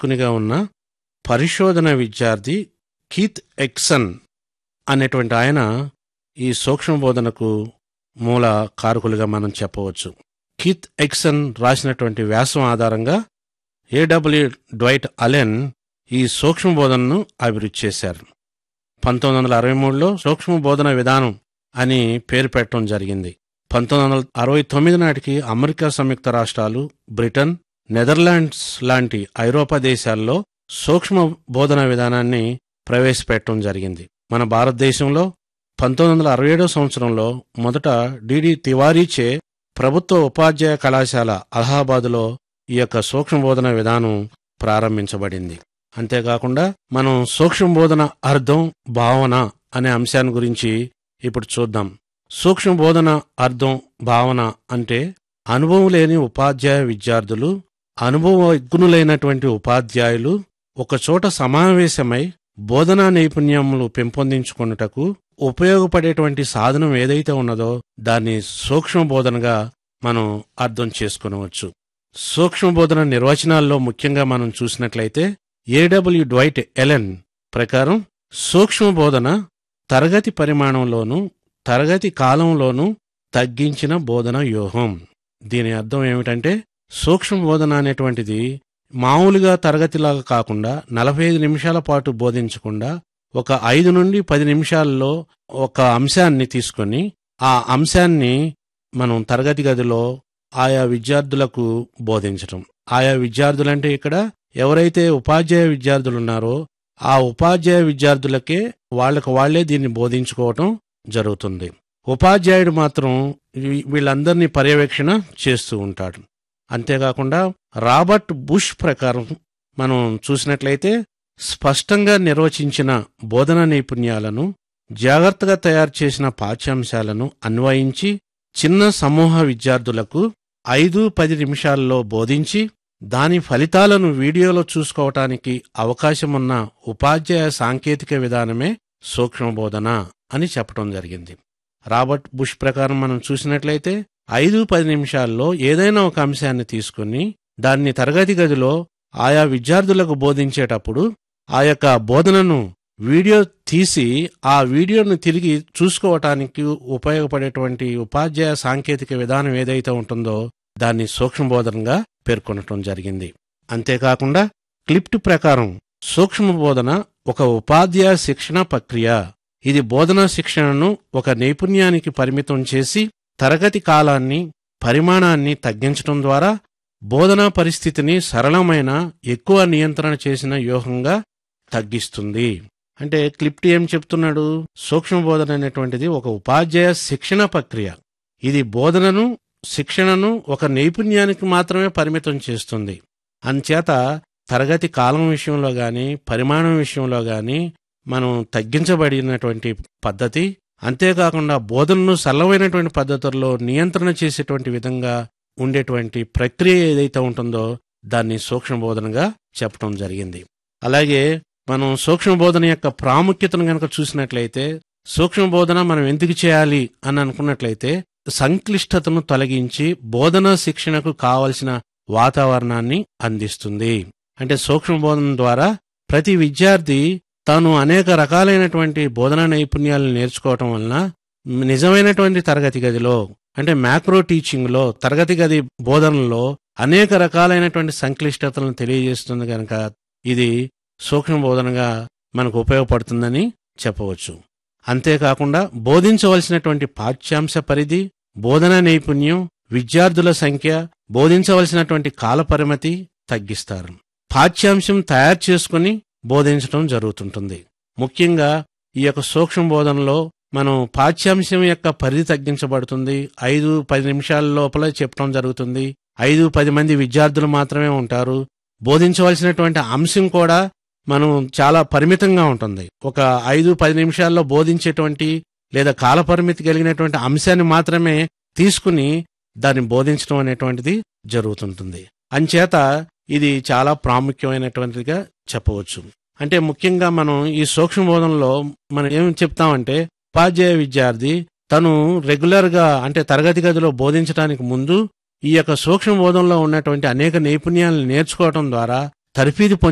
ఉపన్యాసకునిగా ఉన్న పరిశోధన విద్యార్థి కీత్ ఎక్సన్ అనేటువంటి ఆయన ఈ సూక్ష్మ బోధనకు మూల కారకులుగా మనం చెప్పవచ్చు కీత్ ఎక్సన్ రాసినటువంటి వ్యాసం ఆధారంగా ఏడబ్ల్యూ డ్వైట్ అలెన్ ఈ సూక్ష్మ బోధనను అభివృద్ధి చేశారు పంతొమ్మిది వందల అరవై మూడులో సూక్ష్మ బోధన విధానం అని పేరు పెట్టడం జరిగింది పంతొమ్మిది వందల అరవై తొమ్మిది నాటికి అమెరికా సంయుక్త రాష్ట్రాలు బ్రిటన్ నెదర్లాండ్స్ లాంటి ఐరోపా దేశాల్లో సూక్ష్మ బోధన విధానాన్ని ప్రవేశపెట్టడం జరిగింది మన భారతదేశంలో పంతొమ్మిది వందల అరవై ఏడో సంవత్సరంలో మొదట డిడి తివారీచే ప్రభుత్వ ఉపాధ్యాయ కళాశాల అలహాబాదులో ఈ యొక్క సూక్ష్మ బోధన విధానం ప్రారంభించబడింది అంతేకాకుండా మనం సూక్ష్మ బోధన అర్థం భావన అనే అంశాన్ని గురించి ఇప్పుడు చూద్దాం సూక్ష్మ బోధన అర్థం భావన అంటే అనుభవం లేని ఉపాధ్యాయ విద్యార్థులు అనుభవజ్ఞులైనటువంటి ఉపాధ్యాయులు ఒకచోట సమావేశమై బోధనా నైపుణ్యములు పెంపొందించుకొనుటకు ఉపయోగపడేటువంటి సాధనం ఏదైతే ఉన్నదో దాన్ని సూక్ష్మ బోధనగా మనం అర్థం చేసుకునవచ్చు సూక్ష్మ బోధన నిర్వచనాల్లో ముఖ్యంగా మనం చూసినట్లయితే ఏడబ్ల్యూ డ్వైట్ ఎలెన్ ప్రకారం సూక్ష్మ బోధన తరగతి పరిమాణంలోనూ తరగతి కాలంలోనూ తగ్గించిన బోధన వ్యూహం దీని అర్థం ఏమిటంటే సూక్ష్మ బోధన అనేటువంటిది మామూలుగా తరగతిలాగా కాకుండా నలభై ఐదు నిమిషాల పాటు బోధించకుండా ఒక ఐదు నుండి పది నిమిషాల్లో ఒక అంశాన్ని తీసుకొని ఆ అంశాన్ని మనం తరగతి గదిలో ఆయా విద్యార్థులకు బోధించటం ఆయా విద్యార్థులంటే ఇక్కడ ఎవరైతే ఉపాధ్యాయ విద్యార్థులు ఉన్నారో ఆ ఉపాధ్యాయ విద్యార్థులకే వాళ్ళకు వాళ్లే దీన్ని బోధించుకోవటం జరుగుతుంది ఉపాధ్యాయుడు మాత్రం వీ- వీళ్ళందరినీ పర్యవేక్షణ చేస్తూ ఉంటాడు అంతేకాకుండా రాబర్ట్ బుష్ ప్రకారం మనం చూసినట్లయితే స్పష్టంగా నిర్వచించిన బోధన నైపుణ్యాలను జాగ్రత్తగా తయారు చేసిన పాఠ్యాంశాలను అన్వయించి చిన్న సమూహ విద్యార్థులకు ఐదు పది నిమిషాల్లో బోధించి దాని ఫలితాలను వీడియోలో చూసుకోవటానికి అవకాశమున్న ఉపాధ్యాయ సాంకేతిక విధానమే సూక్ష్మ బోధన అని చెప్పడం జరిగింది రాబర్ట్ బుష్ ప్రకారం మనం చూసినట్లయితే ఐదు పది నిమిషాల్లో ఏదైనా ఒక అంశాన్ని తీసుకుని దాన్ని తరగతి గదిలో ఆయా విద్యార్థులకు బోధించేటప్పుడు ఆ యొక్క బోధనను వీడియో తీసి ఆ వీడియోను తిరిగి చూసుకోవటానికి ఉపయోగపడేటువంటి ఉపాధ్యాయ సాంకేతిక విధానం ఏదైతే ఉంటుందో దాన్ని సూక్ష్మ బోధనగా పేర్కొనటం జరిగింది అంతేకాకుండా క్లిప్ట్ ప్రకారం సూక్ష్మ బోధన ఒక ఉపాధ్యాయ శిక్షణ ప్రక్రియ ఇది బోధనా శిక్షణను ఒక నైపుణ్యానికి పరిమితం చేసి తరగతి కాలాన్ని పరిమాణాన్ని తగ్గించడం ద్వారా బోధనా పరిస్థితిని సరళమైన ఎక్కువ నియంత్రణ చేసిన వ్యూహంగా తగ్గిస్తుంది అంటే క్లిప్ట్ ఏం చెప్తున్నాడు సూక్ష్మ బోధన అనేటువంటిది ఒక ఉపాధ్యాయ శిక్షణ ప్రక్రియ ఇది బోధనను శిక్షణను ఒక నైపుణ్యానికి మాత్రమే పరిమితం చేస్తుంది అంచేత తరగతి కాలం విషయంలో గాని పరిమాణం విషయంలో గాని మనం తగ్గించబడినటువంటి పద్ధతి అంతేకాకుండా బోధనను సరళమైనటువంటి పద్ధతుల్లో నియంత్రణ చేసేటువంటి విధంగా ఉండేటువంటి ప్రక్రియ ఏదైతే ఉంటుందో దాన్ని సూక్ష్మ బోధనగా చెప్పడం జరిగింది అలాగే మనం సూక్ష్మ బోధన యొక్క ప్రాముఖ్యతను గనక చూసినట్లయితే సూక్ష్మ బోధన మనం ఎందుకు చేయాలి అని అనుకున్నట్లయితే సంక్లిష్టతను తొలగించి బోధన శిక్షణకు కావలసిన వాతావరణాన్ని అందిస్తుంది అంటే సూక్ష్మ బోధన ద్వారా ప్రతి విద్యార్థి తాను అనేక రకాలైనటువంటి బోధనా నైపుణ్యాలను నేర్చుకోవటం వలన నిజమైనటువంటి తరగతి గదిలో అంటే మ్యాక్రో టీచింగ్ లో తరగతి గది బోధనలో అనేక రకాలైనటువంటి సంక్లిష్టతలను తెలియజేస్తుంది కనుక ఇది సూక్ష్మ బోధనగా మనకు ఉపయోగపడుతుందని చెప్పవచ్చు అంతేకాకుండా బోధించవలసినటువంటి పాఠ్యాంశ పరిధి బోధన నైపుణ్యం విద్యార్థుల సంఖ్య బోధించవలసినటువంటి కాల పరిమితి తగ్గిస్తారు పాఠ్యాంశం తయారు చేసుకుని బోధించడం జరుగుతుంటుంది ముఖ్యంగా ఈ యొక్క సూక్ష్మ బోధనలో మనం పాఠ్యాంశం యొక్క పరిధి తగ్గించబడుతుంది ఐదు పది నిమిషాల లోపల చెప్పడం జరుగుతుంది ఐదు పది మంది విద్యార్థులు మాత్రమే ఉంటారు బోధించవలసినటువంటి అంశం కూడా మనం చాలా పరిమితంగా ఉంటుంది ఒక ఐదు పది నిమిషాల్లో బోధించేటువంటి లేదా కాల పరిమితి కలిగినటువంటి అంశాన్ని మాత్రమే తీసుకుని దాన్ని బోధించడం అనేటువంటిది జరుగుతుంటుంది అంచేత ఇది చాలా ప్రాముఖ్యమైనటువంటిదిగా చెప్పవచ్చు అంటే ముఖ్యంగా మనం ఈ సూక్ష్మ బోధనలో మనం ఏం చెప్తామంటే ఉపాధ్యాయ విద్యార్థి తను రెగ్యులర్ గా అంటే తరగతి గదిలో బోధించడానికి ముందు ఈ యొక్క సూక్ష్మ బోధనలో ఉన్నటువంటి అనేక నైపుణ్యాలను నేర్చుకోవడం ద్వారా తర్ఫీదు పొంది